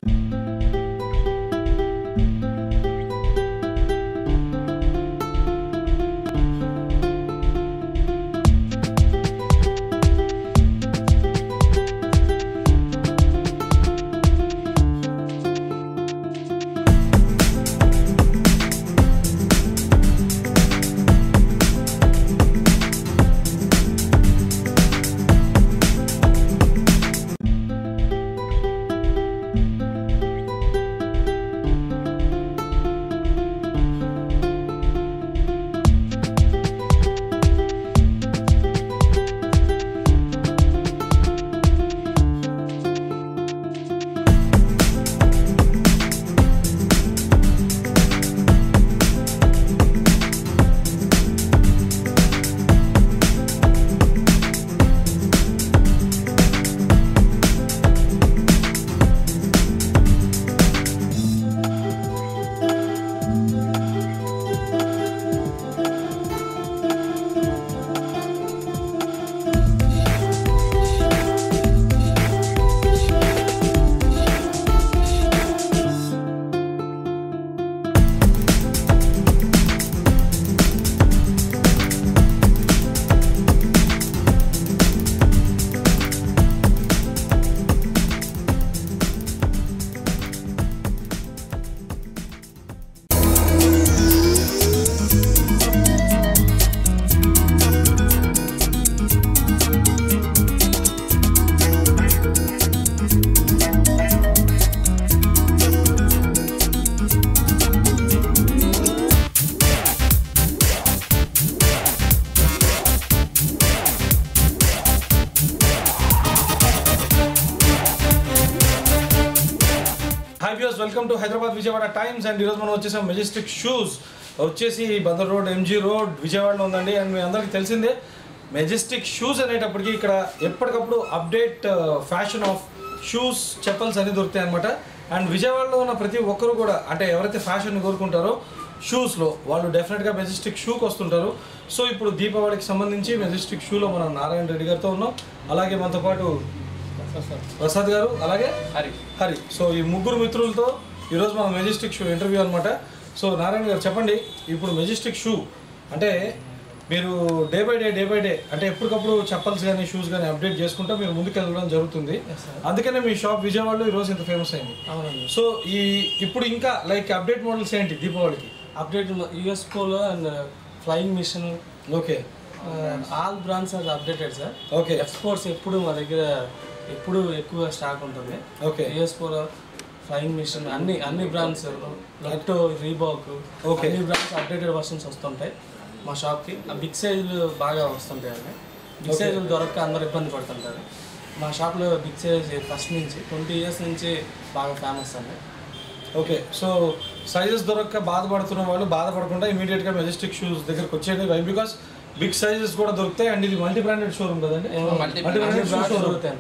Hi views welcome to Hyderabad Vijayawada times and ఈరోజు మనం వచ్చేసాం మెజెస్టిక్ షూస్ వచ్చేసి బందర్ రోడ్ ఎంజీ రోడ్ విజయవాడలో ఉందండి అండ్ మీ అందరికీ తెలిసిందే మెజెస్టిక్ షూస్ అనేటప్పటికి ఇక్కడ ఎప్పటికప్పుడు update fashion of shoes chappals అన్ని దొరుకుతాయి అనమాట అండ్ విజయవాడలో ఉన్న ప్రతి ఒక్కరు కూడా అంటే ఎవరైతే ఫ్యాషన్ కోరుకుంటారో షూస్లో వాళ్ళు డెఫినెట్గా మెజెస్టిక్ షూకి వస్తుంటారు సో ఇప్పుడు దీపావళికి సంబంధించి మెజెస్టిక్ షూలో మనం నారాయణ రెడ్డి గారితో ఉన్నాం అలాగే మనతో పాటు ప్రసాద్ గారు అలాగే హరి హరి సో ఈ ముగ్గురు మిత్రులతో ఈరోజు మన మెజెస్టిక్ షూ ఇంటర్వ్యూ అనమాట సో నారాయణ గారు చెప్పండి ఇప్పుడు మెజెస్టిక్ షూ అంటే మీరు day by day day by day అంటే ఎప్పటికప్పుడు చెప్పల్స్ కానీ షూస్ కానీ అప్డేట్ చేసుకుంటూ మీరు ముందుకు వెళ్ళడం జరుగుతుంది అందుకనే మీ షాప్ విజయవాడలో ఈరోజు ఇంత ఫేమస్ అయింది అవునండి సో ఈ ఇప్పుడు ఇంకా లైక్ అప్డేట్ మోడల్స్ ఏంటి దీపావళికి update US Polo and flying machine okay all brands are updated sir okay exports ఎప్పుడు మా దగ్గర ఎప్పుడు ఎక్కువ స్టాక్ ఉంటుంది okay US Polo flying machine అన్ని అన్ని బ్రాండ్స్ లెక్టో రీబాక్ Okay. అన్ని బ్రాండ్స్ అప్డేటెడ్ వర్షన్స్ వస్తుంటాయి మా షాప్కి ఆ బిగ్ సైజులు బాగా వస్తుంటాయి అండి బిగ్ సైజులు దొరక్క అందరు ఇబ్బంది పడుతుంటారు మా షాప్లో బిగ్ సైజ్ ఫస్ట్ నుంచి ట్వంటీ ఇయర్స్ నుంచి బాగా ఫేమస్ అండి ఓకే సో సైజెస్ దొరక్క బాధపడుతున్న వాళ్ళు బాధపడకుండా ఇమీడియట్గా మెజెస్టిక్ షూస్ దగ్గరకు వచ్చేయండి వై బికాస్ బిగ్ సైజెస్ కూడా దొరుకుతాయి అండ్ ఇది మల్టీ బ్రాండెడ్ షోరూమ్ కదండి multi multi branded shoe showroom దొరుకుతాయి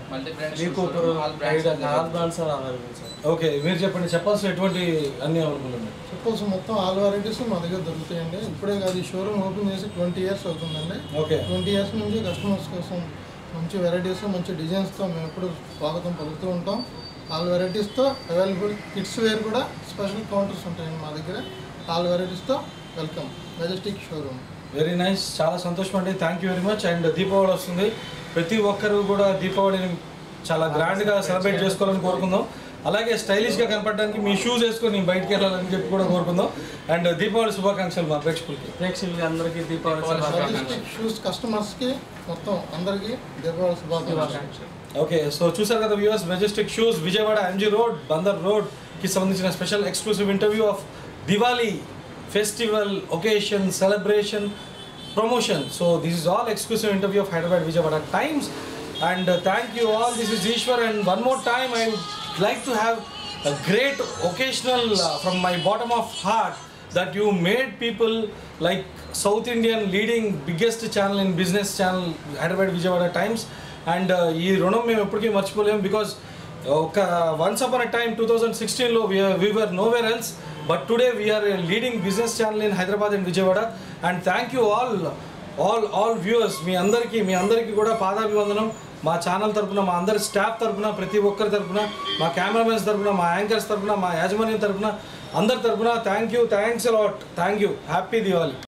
all brands are available sir okay మీరు చెప్పండి చెప్పాల్సిన ఎటువంటి అన్ని అవైలబుల్ ఉన్నాయి చెప్పల్స్ మొత్తం ఆల్ వెరైటీస్ మా దగ్గర దొరుకుతాయండి ఇప్పుడే కాదు ఈ షోరూమ్ ఓపెన్ చేసి ట్వంటీ ఇయర్స్ అవుతుందండి ఓకే ట్వంటీ ఇయర్స్ నుంచి కస్టమర్స్ కోసం మంచి వెరైటీస్ మంచి డిజైన్స్తో మేము ఎప్పుడు స్వాగతం పలుకుతూ ఉంటాం ఆల్ వెరైటీస్తో అవైలబుల్ కిడ్స్ వేర్ కూడా స్పెషల్ కౌంటర్స్ ఉంటాయండి మా దగ్గర ఆల్ వెరైటీస్తో welcome Majestic showroom very nice చాలా సంతోషం అండి thank you very much and Deepavali వస్తుంది ప్రతి ఒక్కరు కూడా దీపావళిని చాలా గ్రాండ్గా సెలబ్రేట్ చేసుకోవాలని కోరుకుందాం అలాగే స్టైలిష్గా కనపడడానికి మీ షూస్ వేసుకొని బయటికి వెళ్ళాలని చెప్పి కూడా కోరుకుందాం అండ్ దీపావళి శుభాకాంక్షలు మా ప్రేక్షకులకి ప్రేక్షకులకి అందరికీ దీపావళి శుభాకాంక్షలు మెజెస్టిక్ షూస్ కస్టమర్స్కి మొత్తం అందరికీ దీపావళి శుభాకాంక్షలు ఓకే సో చూసారు కదా viewers Majestic shoes Vijayawada MG road Bandar road కి సంబంధించిన special exclusive interview of Diwali festival occasion celebration promotion so this is all exclusive interview of Hyderabad Vijayawada times and thank you all this is Eshwar and one more time I like to have a great occasional uh, from my bottom of heart that you made people like South Indian leading biggest channel in business channel Hyderabad Vijayawada Times and uh, ఈ రుణం మేము ఎప్పటికీ మర్చిపోలేము because ఒక once upon a time two thousand సిక్స్టీన్లో we are nowhere else but today we are leading business channel in Hyderabad and Vijayawada and thank you all all all viewers మీ అందరికీ మీ అందరికీ కూడా పాదాభివందనం మా ఛానల్ తరపున మా అందరి స్టాఫ్ తరపున ప్రతి ఒక్కరి తరపున మా కెమెరామెన్స్ తరపున మా యాంకర్స్ తరపున మా యాజమాన్యం తరపున అందరి తరపున thank you thanks lot thank you happy Diwali